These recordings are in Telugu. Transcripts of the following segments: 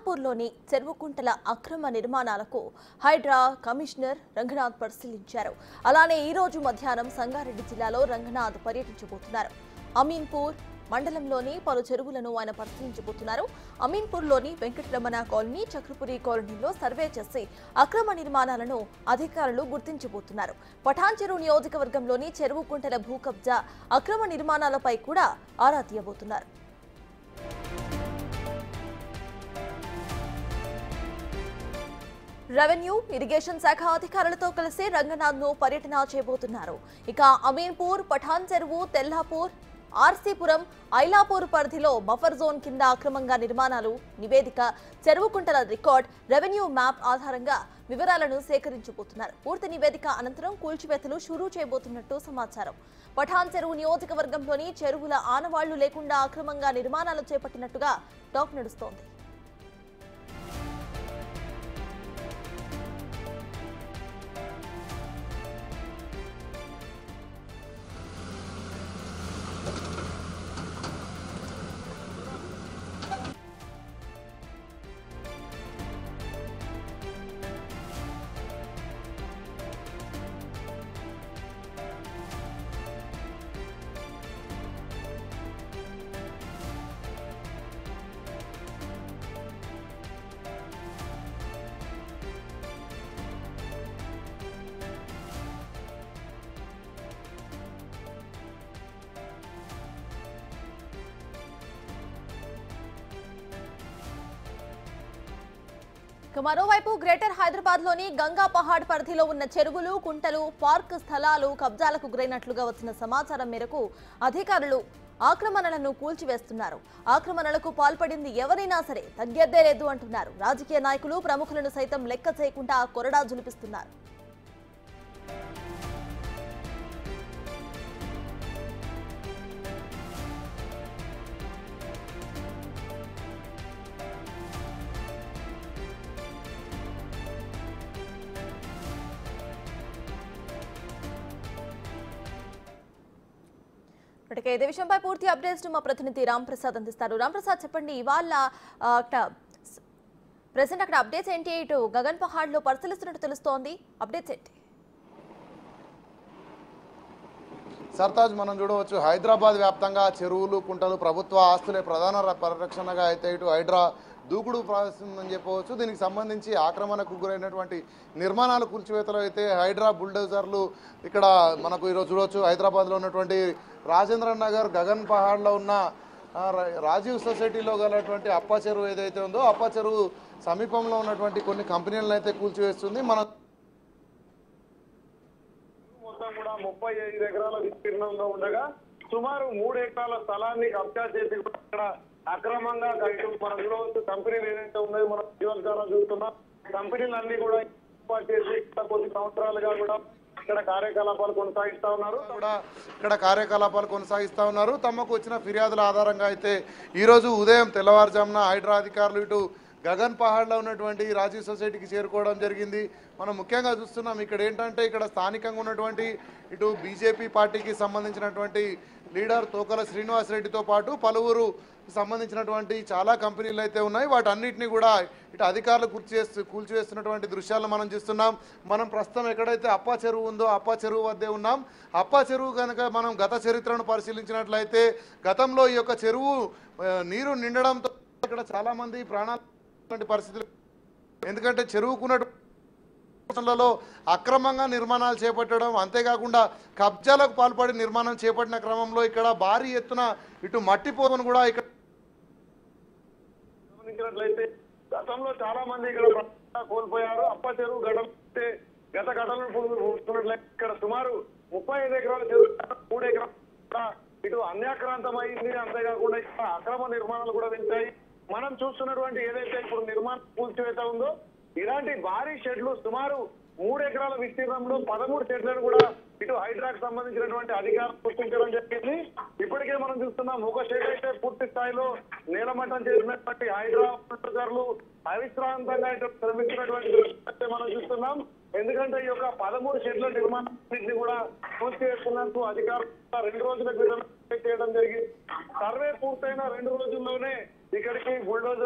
అమీన్పూర్లోని చెరువుకుంటల అక్రమ నిర్మాణాలకు హైడ్రా కమిషనర్ రంగనాథ్ పరిశీలించారు అలానే ఈ రోజు మధ్యాహ్నం సంగారెడ్డి జిల్లాలో రంగనాథ్ పర్యటించబోతున్నారు అమీన్పూర్ మండలంలోని పలు చెరువులను ఆయన పరిశీలించబోతున్నారు అమీన్పూర్లోని వెంకటరమణ కాలనీ చక్రపురి కాలనీలో సర్వే చేసి అక్రమ నిర్మాణాలను అధికారులు గుర్తించబోతున్నారు పఠాన్ చెరువు నియోజకవర్గంలోని చెరువు కుంటల భూ కబ్జా అక్రమ నిర్మాణాలపై కూడా ఆరా తీయబోతున్నారు రెవెన్యూ ఇరిగేషన్ శాఖ అధికారులతో కలిసి రంగనాథ్ ను పర్యటన చేయబోతున్నారు ఇక అమీన్పూర్ పఠాన్ చెరువు తెల్లాపూర్ ఆర్సీపురం ఐలాపూర్ పరిధిలో బఫర్ జోన్ కింద అక్రమంగా నిర్మాణాలు నివేదిక చెరువుకుంటల రికార్డ్ రెవెన్యూ మ్యాప్ ఆధారంగా వివరాలను సేకరించబోతున్నారు పూర్తి నివేదిక అనంతరం కూల్చివేతలు షురూ చేయబోతున్నట్టు సమాచారం పఠాన్ చెరువు నియోజకవర్గంలోని చెరువుల ఆనవాళ్లు లేకుండా అక్రమంగా నిర్మాణాలు చేపట్టినట్టుగా టాక్ నడుస్తోంది ఇక మరోవైపు గ్రేటర్ హైదరాబాద్ లోని గంగా పహాడ్ పరిధిలో ఉన్న చెరువులు కుంటలు పార్క్ స్థలాలు కబ్జాలకు గురైనట్లుగా వచ్చిన సమాచారం మేరకు అధికారులు ఆక్రమణలను కూల్చివేస్తున్నారు ఆక్రమణలకు పాల్పడింది ఎవరైనా సరే తగ్గేద్దే లేదు అంటున్నారు రాజకీయ నాయకులు ప్రముఖులను సైతం లెక్క చేయకుండా కొరడా జులిపిస్తున్నారు ఇప్పటికే ఇదే విషయంపై పూర్తి అప్డేట్స్ మా ప్రతినిధి రామ్ ప్రసాద్ అందిస్తారు రామ్ ప్రసాద్ చెప్పండి ఇవాళ ఆ, అక్కడ ప్రెసెంట్ అక్కడ అప్డేట్స్ ఏంటి ఇటు గగన్ పహాడ్ లో పరిశీలిస్తున్నట్టు తెలుస్తోంది అప్డేట్స్ ఏంటి సర్తాజ్ మనం చూడవచ్చు హైదరాబాద్ వ్యాప్తంగా చెరువులు కుంటలు ప్రభుత్వ ఆస్తులే ప్రధాన ర- పరిరక్షణగా అయితే ఇటు హైడ్రా దూకుడు ప్రారంభిస్తుందని చెప్పవచ్చు దీనికి సంబంధించి ఆక్రమణకు గురైనటువంటి నిర్మాణాలు కూల్చివేతలు అయితే హైడ్రా బుల్డోజర్లు ఇక్కడ మనకు ఈరోజు చూడవచ్చు హైదరాబాద్లో ఉన్నటువంటి రాజేంద్ర నగర్ గగన్ పహాడ్లో ఉన్న ఆ, రా- రాజీవ్ సొసైటీలో గలటువంటి అప్ప చెరువు ఏదైతే ఉందో అప్ప చెరువు సమీపంలో ఉన్నటువంటి కొన్ని కంపెనీలను అయితే కూల్చివేస్తుంది మన మొత్తం కూడా ముప్పై ఐదు ఎకరాల విస్తీర్ణంలో ఉండగా సుమారు మూడు ఎకరాల స్థలాన్ని కబ్జా చేసి కూడా ఇక్కడ అక్రమంగా కట్టు మనం చూడవచ్చు కంపెనీలు ఏదైతే ఉన్నాయో మనం జీవన ద్వారా చూస్తున్నాం కంపెనీలన్నీ కూడా ఏర్పాటు చేసి ఇక్కడ కొద్ది సంవత్సరాలుగా కూడా ఇక్కడ కార్యకలాపాలు కొనసాగిస్తా ఉన్నారు కూడా ఇక్కడ కార్యకలాపాలు కొనసాగిస్తా ఉన్నారు తమకు వచ్చిన ఫిర్యాదుల ఆధారంగా అయితే ఈరోజు ఉదయం తెల్లవారుజామున హైడ్రా అధికారులు ఇటు గగన్ పహాడ్లో ఉన్నటువంటి రాజీవ్ సొసైటీకి చేరుకోవడం జరిగింది మనం ముఖ్యంగా చూస్తున్నాం ఇక్కడ ఏంటంటే ఇక్కడ స్థానికంగా ఉన్నటువంటి ఇటు బీజేపీ పార్టీకి సంబంధించినటువంటి లీడర్ తోకల శ్రీనివాస్ రెడ్డితో పాటు పలువురు సంబంధించినటువంటి చాలా కంపెనీలు అయితే ఉన్నాయి వాటన్నిటిని కూడా ఇటు అధికారులు కూల్చివేస్తూ కూల్చివేస్తున్నటువంటి దృశ్యాలను మనం చూస్తున్నాం మనం ప్రస్తుతం ఎక్కడైతే అప్పా చెరువు ఉందో అప్పా చెరువు వద్దే ఉన్నాం అప్పా చెరువు కనుక మనం గత చరిత్రను పరిశీలించినట్లయితే గతంలో ఈ యొక్క చెరువు ఆ, నీరు నిండడంతో ఇక్కడ చాలా మంది ప్రాణాలు పరిస్థితులు ఎందుకంటే చెరువుకున్నటువంటి లలో అక్రమంగా నిర్మాణాలు చేపట్టడం అంతేకాకుండా కబ్జాలకు పాల్పడి నిర్మాణం చేపట్టిన క్రమంలో ఇక్కడ భారీ ఎత్తున ఇటు మట్టి పోగును కూడా ఇక్కడ గమనించినట్లయితే గతంలో చాలా మంది ఇక్కడ ప్రాణాలు కోల్పోయారు అప్ప చెరువు గడం అయితే గత ఘటనలు చూస్తున్నట్లయితే ఇక్కడ సుమారు ముప్పై ఐదు ఎకరాల చెరువు మూడు ఎకరాలు కూడా ఇటు అన్యాక్రాంతం అయింది అంతేకాకుండా ఇక్కడ అక్రమ నిర్మాణాలు కూడా పెంచాయి మనం చూస్తున్నటువంటి ఏదైతే ఇప్పుడు నిర్మాణం కూల్చివేత ఉందో ఇలాంటి భారీ షెడ్లు సుమారు మూడు ఎకరాల విస్తీర్ణంలో పదమూడు షెడ్లను కూడా ఇటు హైడ్రాక్ సంబంధించినటువంటి అధికారులు గుర్తించడం జరిగింది ఇప్పటికే మనం చూస్తున్నాం ఒక షెడ్ అయితే పూర్తి స్థాయిలో నీలమట్టం చేసినటువంటి హైడ్రా అధికారులు అవిశ్రాంతంగా ఇటు శ్రమించినటువంటి దృశ్యాన్ని అయితే మనం చూస్తున్నాం ఎందుకంటే ఈ యొక్క పదమూడు షెడ్ల నిర్మాణాన్ని కూడా పూర్తి చేస్తున్నట్టు అధికారులు రెండు రోజుల క్రితం చేయడం జరిగింది సర్వే పూర్తయిన రెండు రోజుల్లోనే ఇక్కడికి బుల్డోజర్లు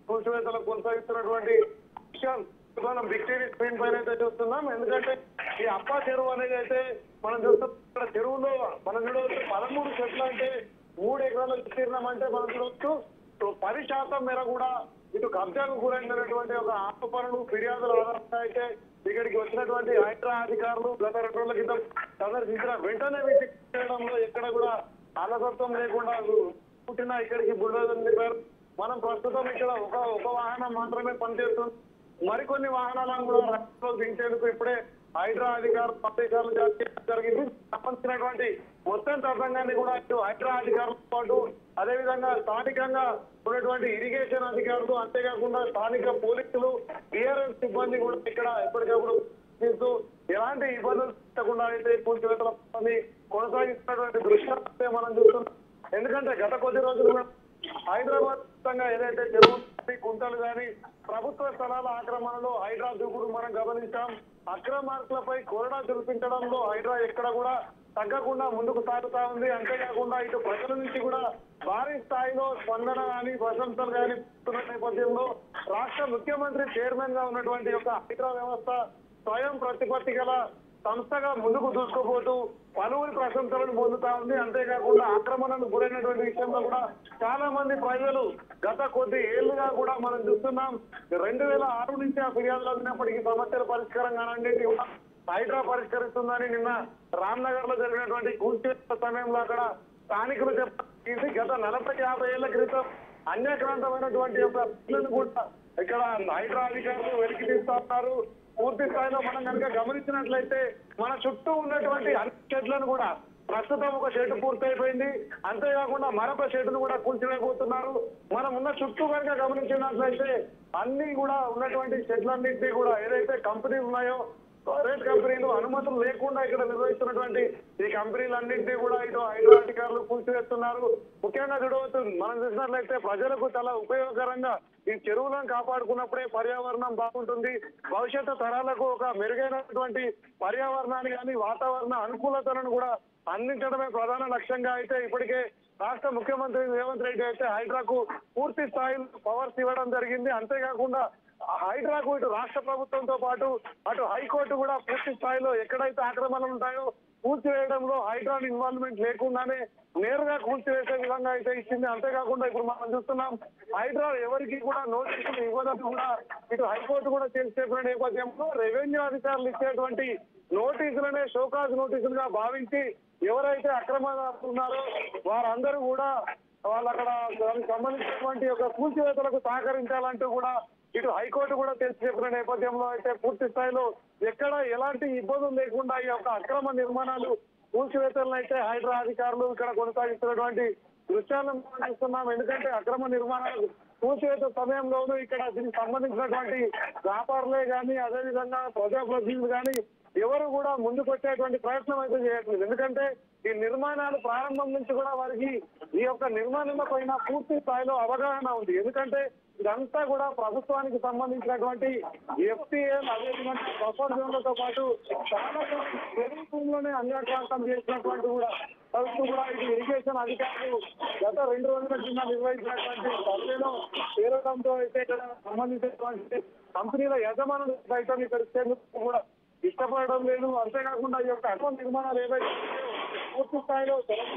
కూల్చివేతలు కొనసాగిస్తున్నటువంటి విషయం మనం బిగ్ టీవీ స్క్రీన్ పైన అయితే చూస్తున్నాం ఎందుకంటే ఈ అప్పా చెరువు అనేది అయితే మనం చూస్తున్నాం ఇక్కడ చెరువులో మనం చూడవచ్చు పదమూడు చెట్లు అంటే మూడు ఎకరాల విస్తీర్ణం అంటే మనం చూడవచ్చు సో పది శాతం మేర కూడా ఇటు కబ్జాకు గురైనటువంటి ఒక ఆరోపణలు ఫిర్యాదుల ఆధారంగా అయితే ఇక్కడికి వచ్చినటువంటి హైడ్రా అధికారులు గత రెండు రోజుల క్రితం సందర్శించిన వెంటనే వీటిని చేయడంలో ఎక్కడ కూడా అలసత్వం లేకుండా పుట్టిన ఇక్కడికి బుల్డోజర్ నింపారు మనం ప్రస్తుతం ఇక్కడ ఒక ఒక వాహనం మాత్రమే పనిచేస్తుంది మరికొన్ని వాహనాలను కూడా రంగంలో దించేందుకు ఇప్పుడే హైడ్రా అధికారులు ఆదేశాలు జారీ చేయడం జరిగింది సంబంధించినటువంటి మొత్తం తతంగాన్ని కూడా ఇటు హైడ్రా అధికారులతో పాటు అదేవిధంగా స్థానికంగా ఉన్నటువంటి ఇరిగేషన్ అధికారులు అంతేకాకుండా స్థానిక పోలీసులు టీఆర్ఎస్ సిబ్బంది కూడా ఇక్కడ ఎప్పటికప్పుడు చేస్తూ ఎలాంటి ఇబ్బందులు పెట్టకుండా అయితే కూల్చివేతల పని కొనసాగిస్తున్నటువంటి దృశ్యాలైతే మనం చూస్తున్నాం ఎందుకంటే గత కొద్ది రోజులుగా హైదరాబాద్ వ్యాప్తంగా ఏదైతే చెరువులు కానీ, కుంటలు కానీ ప్రభుత్వ స్థలాల ఆక్రమణలో హైడ్రా దూకుడు మనం గమనించాం అక్రమార్కులపై కొరడా చూపించడంలో హైడ్రా ఎక్కడ కూడా తగ్గకుండా ముందుకు సాగుతా ఉంది అంతేకాకుండా ఇటు ప్రజల నుంచి కూడా భారీ స్థాయిలో స్పందన కానీ ప్రశంసలు కానీ వస్తున్న నేపథ్యంలో రాష్ట్ర ముఖ్యమంత్రి చైర్మన్ గా ఉన్నటువంటి యొక్క హైడ్రా వ్యవస్థ స్వయం ప్రతిపత్తి గల సంస్థగా ముందుకు దూసుకుపోతూ పలువురి ప్రశంసలను పొందుతా ఉంది అంతేకాకుండా ఆక్రమణకు గురైనటువంటి విషయంలో కూడా చాలా మంది ప్రజలు గత కొద్ది ఏళ్లుగా కూడా మనం చూస్తున్నాం రెండు వేల ఆరు నుంచి ఆ ఫిర్యాదులు అందినప్పటికీ సమస్యల పరిష్కారం కానన్నిటి కూడా హైడ్రా పరిష్కరిస్తుందని నిన్న రామ్నగర్ లో జరిగినటువంటి కూల్చివేత సమయంలో అక్కడ స్థానికులు చెప్పి గత నలభై యాభై ఏళ్ల క్రితం అన్యాక్రాంతమైనటువంటి యొక్క పిల్లలు కూడా ఇక్కడ హైడ్రా అధికారులు వెలికి తీస్తా ఉన్నారు పూర్తి స్థాయిలో మనం కనుక గమనించినట్లయితే మన చుట్టూ ఉన్నటువంటి అన్ని చెట్లను కూడా ప్రస్తుతం ఒక షెడ్ పూర్తయిపోయింది అంతేకాకుండా మరొక షెడ్ను కూడా కూల్చివేయబోతున్నారు మనం ఉన్న చుట్టూ కనుక గమనించినట్లయితే అన్ని కూడా ఉన్నటువంటి షెడ్లన్నింటినీ కూడా ఏదైతే కంపెనీలు ఉన్నాయో ప్రైవేట్ కంపెనీలు అనుమతులు లేకుండా ఇక్కడ నిర్వహిస్తున్నటువంటి ఈ కంపెనీలన్నింటినీ కూడా ఇటు హైడ్రా అధికారులు కూల్చివేస్తున్నారు ముఖ్యంగా చూడవచ్చు మనం చూసినట్లయితే ప్రజలకు చాలా ఉపయోగకరంగా ఈ చెరువులను కాపాడుకున్నప్పుడే పర్యావరణం బాగుంటుంది భవిష్యత్తు తరాలకు ఒక మెరుగైనటువంటి పర్యావరణాన్ని కానీ వాతావరణ అనుకూలతలను కూడా అందించడమే ప్రధాన లక్ష్యంగా అయితే ఇప్పటికే రాష్ట్ర ముఖ్యమంత్రి రేవంత్ రెడ్డి అయితే హైడ్రాకు పూర్తి స్థాయిలో పవర్స్ ఇవ్వడం జరిగింది అంతేకాకుండా హైడ్రాకు ఇటు రాష్ట్ర ప్రభుత్వంతో పాటు అటు హైకోర్టు కూడా పూర్తి స్థాయిలో ఎక్కడైతే ఆక్రమణలు ఉంటాయో కూల్చివేయడంలో హైడ్రాన్ ఇన్వాల్వ్మెంట్ లేకుండానే నేరుగా కూల్చివేసే విధంగా అయితే ఇచ్చింది అంతేకాకుండా ఇప్పుడు మనం చూస్తున్నాం హైడ్రా ఎవరికి కూడా నోటీసులు ఇవ్వదని కూడా ఇటు హైకోర్టు కూడా చేసి చెప్పిన నేపథ్యంలో రెవెన్యూ అధికారులు ఇచ్చేటువంటి నోటీసులనే షోకాజ్ నోటీసులుగా భావించి ఎవరైతే అక్రమాలు ఉన్నారో వారందరూ కూడా వాళ్ళు అక్కడ దానికి సంబంధించినటువంటి యొక్క కూల్చివేతలకు సహకరించాలంటూ కూడా ఇటు హైకోర్టు కూడా తెలిసి చెప్పిన నేపథ్యంలో అయితే పూర్తి స్థాయిలో ఎక్కడ ఎలాంటి ఇబ్బందులు లేకుండా ఈ యొక్క అక్రమ నిర్మాణాలు కూల్చివేతలను అయితే హైడ్రా అధికారులు ఇక్కడ కొనసాగిస్తున్నటువంటి దృశ్యాలను మనం చూస్తున్నాం ఎందుకంటే అక్రమ నిర్మాణాలు కూల్చివేత సమయంలోనూ ఇక్కడ దీనికి సంబంధించినటువంటి వ్యాపారులే కానీ అదేవిధంగా ప్రజాప్రతినిధులు కానీ ఎవరు కూడా ముందుకు వచ్చేటువంటి ప్రయత్నం అయితే చేయట్లేదు ఎందుకంటే ఈ నిర్మాణాలు ప్రారంభం నుంచి కూడా వారికి ఈ యొక్క నిర్మాణంలో పైన పూర్తి స్థాయిలో అవగాహన ఉంది ఎందుకంటే ఇదంతా కూడా ప్రభుత్వానికి సంబంధించినటువంటి ఎఫ్టీఎల్ అదేవిధంగా బఫర్ జోన్లతో పాటు చాలా ప్రభుత్వంలోనే అన్యాక్రాంతం చేసినటువంటి కూడా ప్రభుత్వం కూడా ఇది ఇరిగేషన్ అధికారులు గత రెండు రోజుల కింద నిర్వహించినటువంటి సర్వేలో చేరడంతో అయితే ఇక్కడ సంబంధించినటువంటి కంపెనీల యజమానులు సైతం ఇక్కడ ఇచ్చేందుకు కూడా ఇష్టపడడం లేదు అంతేకాకుండా ఈ యొక్క అకౌంట్ నిర్మాణాలు ఏవైతే ఉన్నాయో పూర్తి స్థాయిలో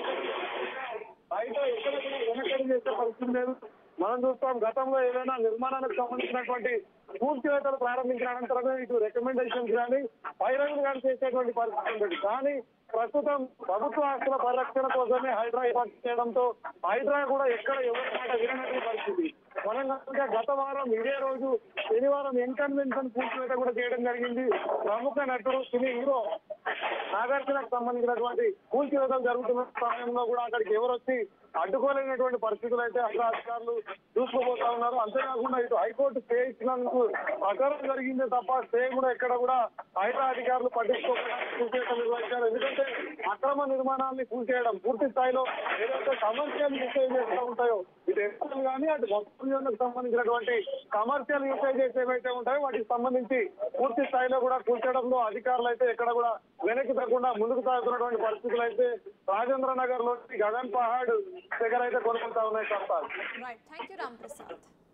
బయట ఎక్కడ కూడా వెనకడి చేసే పరిస్థితి లేదు మనం చూస్తాం గతంలో ఏదైనా నిర్మాణానికి సంబంధించినటువంటి పూర్తివేతలు ప్రారంభించిన అనంతరమే ఇటు రికమెండేషన్స్ కానీ పైరవులు కానీ చేసేటువంటి పరిస్థితి ఉండేది కానీ ప్రస్తుతం ప్రభుత్వ ఆస్తుల పరిరక్షణ కోసమే హైడ్రా ఏర్పాటు చేయడంతో హైడ్రా కూడా ఎక్కడ ఎవరి మాట వినటువంటి పరిస్థితి మనం కనుక గత వారం ఇదే రోజు శనివారం ఎన్కన్వెన్షన్ పూర్తివేత కూడా చేయడం జరిగింది ప్రముఖ నటుడు సినీ హీరో నాగార్జునకు సంబంధించినటువంటి కూల్చివేతలు జరుగుతున్న సమయంలో కూడా అక్కడికి ఎవరు వచ్చి అడ్డుకోలేనటువంటి పరిస్థితులు అయితే అక్కడ అధికారులు చూసుకోబోతా ఉన్నారు అంతేకాకుండా ఇటు హైకోర్టు స్టే ఇచ్చినందుకు ప్రకారం జరిగిందే తప్ప స్టే కూడా ఎక్కడ కూడా హైడ్రా అధికారులు పట్టించుకోకుండా కూల్చివేతలు నిర్వహించారు ఎందుకంటే అక్రమ నిర్మాణాన్ని కూల్చేయడం పూర్తి స్థాయిలో ఏదైతే కమర్షియల్ యూసేజెస్ ఉంటాయో ఇటు ఎక్కడ కానీ అటు మొత్తం సంబంధించినటువంటి కమర్షియల్ యూసేజెస్ ఏవైతే ఉంటాయో వాటికి సంబంధించి పూర్తి స్థాయిలో కూడా కూల్చడంలో అధికారులు అయితే ఎక్కడ కూడా వెనక్కి తగ్గకుండా ముందుకు సాగుతున్నటువంటి పరిస్థితులు అయితే రాజేంద్ర నగర్ లోని గగన్ పహాడ్ దగ్గర అయితే కొనుక్కుంటా ఉన్నాయి చెప్తారు right thank you Ram Prasad